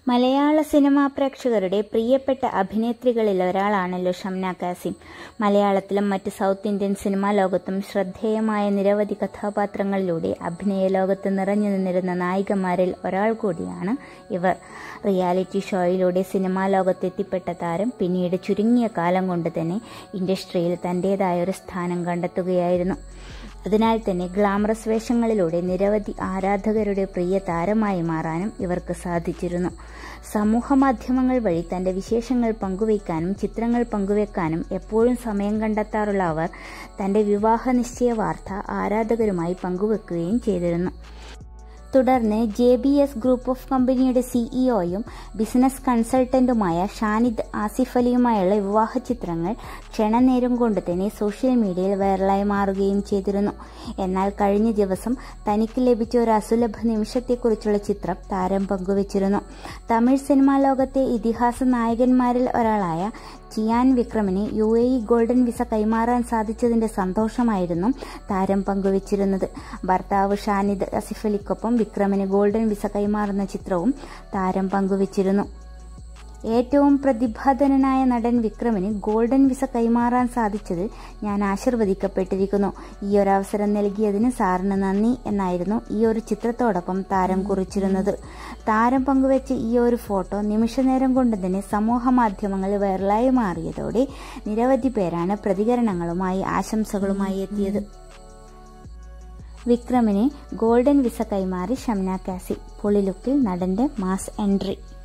മലയാള സിനിമാ പ്രേക്ഷകരുടെ പ്രിയപ്പെട്ട അഭിനേത്രികളിൽ ഒരാളാണല്ലോ ഷംന കാസിം മലയാളത്തിലും മറ്റ് സൗത്ത് ഇന്ത്യൻ സിനിമാ ലോകത്തും ശ്രദ്ധേയമായ നിരവധി കഥാപാത്രങ്ങളിലൂടെ അഭിനയ ലോകത്ത് നിറഞ്ഞു നിന്നിരുന്ന നായികമാരിൽ ഒരാൾ കൂടിയാണ് ഇവർ റിയാലിറ്റി ഷോയിലൂടെ സിനിമാ ലോകത്തെത്തിപ്പെട്ട താരം പിന്നീട് ചുരുങ്ങിയ കാലം കൊണ്ട് തന്നെ ഇൻഡസ്ട്രിയിൽ തൻ്റെതായ ഒരു സ്ഥാനം കണ്ടെത്തുകയായിരുന്നു അതിനാൽ തന്നെ ഗ്ലാമറസ് വേഷങ്ങളിലൂടെ നിരവധി ആരാധകരുടെ പ്രിയ താരമായി മാറാനും ഇവർക്ക് സാധിച്ചിരുന്നു സമൂഹ മാധ്യമങ്ങൾ വഴി തന്റെ വിശേഷങ്ങൾ പങ്കുവയ്ക്കാനും ചിത്രങ്ങൾ പങ്കുവെക്കാനും എപ്പോഴും സമയം കണ്ടെത്താറുള്ള അവർ തന്റെ വിവാഹ നിശ്ചയ വാർത്ത ആരാധകരുമായി പങ്കുവെക്കുകയും ചെയ്തിരുന്നു തുടർന്ന് J B S group of കമ്പനിയുടെ സിഇഒയും ബിസിനസ് കൺസൾട്ടന്റുമായ ഷാനിദ് ആസിഫ് അലിയുമായുള്ള വിവാഹ ചിത്രങ്ങൾ ക്ഷണനേരം കൊണ്ട് തന്നെ സോഷ്യൽ മീഡിയയിൽ വൈറലായി മാറുകയും ചെയ്തിരുന്നു എന്നാൽ കഴിഞ്ഞ ദിവസം തനിക്ക് ലഭിച്ച ഒരു അസുലഭ നിമിഷത്തെക്കുറിച്ചുള്ള ചിത്രം താരം പങ്കുവച്ചിരുന്നു തമിഴ് സിനിമാ ലോകത്തെ ഇതിഹാസ നായകന്മാരിൽ ഒരാളായ ചിയാൻ വിക്രമിന് U A E golden visa കൈമാറാൻ സാധിച്ചതിന്റെ സന്തോഷമായിരുന്നു താരം പങ്കുവച്ചിരുന്നത് ഭർത്താവ് ഷാനിദ് അസിഫ് അലിക്കൊപ്പം വിക്രമിന് ഗോൾഡൻ വിസ കൈമാറുന്ന ചിത്രവും താരം പങ്കുവച്ചിരുന്നു ഏറ്റവും പ്രതിഭാധനനായ നടൻ വിക്രമിന് ഗോൾഡൻ വിസ കൈമാറാൻ സാധിച്ചതിൽ ഞാൻ ആശീർവദിക്കപ്പെട്ടിരിക്കുന്നു ഈ ഒരു അവസരം നൽകിയതിന് സാറിന് നന്ദി എന്നായിരുന്നു ഈ ഒരു ചിത്രത്തോടൊപ്പം താരം കുറിച്ചിരുന്നത് താരം പങ്കുവെച്ച ഈ ഒരു ഫോട്ടോ നിമിഷനേരം കൊണ്ട് തന്നെ സമൂഹ മാധ്യമങ്ങളിൽ വൈറലായി മാറിയതോടെ നിരവധി പേരാണ് പ്രതികരണങ്ങളുമായി ആശംസകളുമായി എത്തിയത് വിക്രമിന് ഗോൾഡൻ വിസ കൈമാറി ഷംന കാസി പൊളിലുക്കിൽ നടന്റെ മാസ് എൻട്രി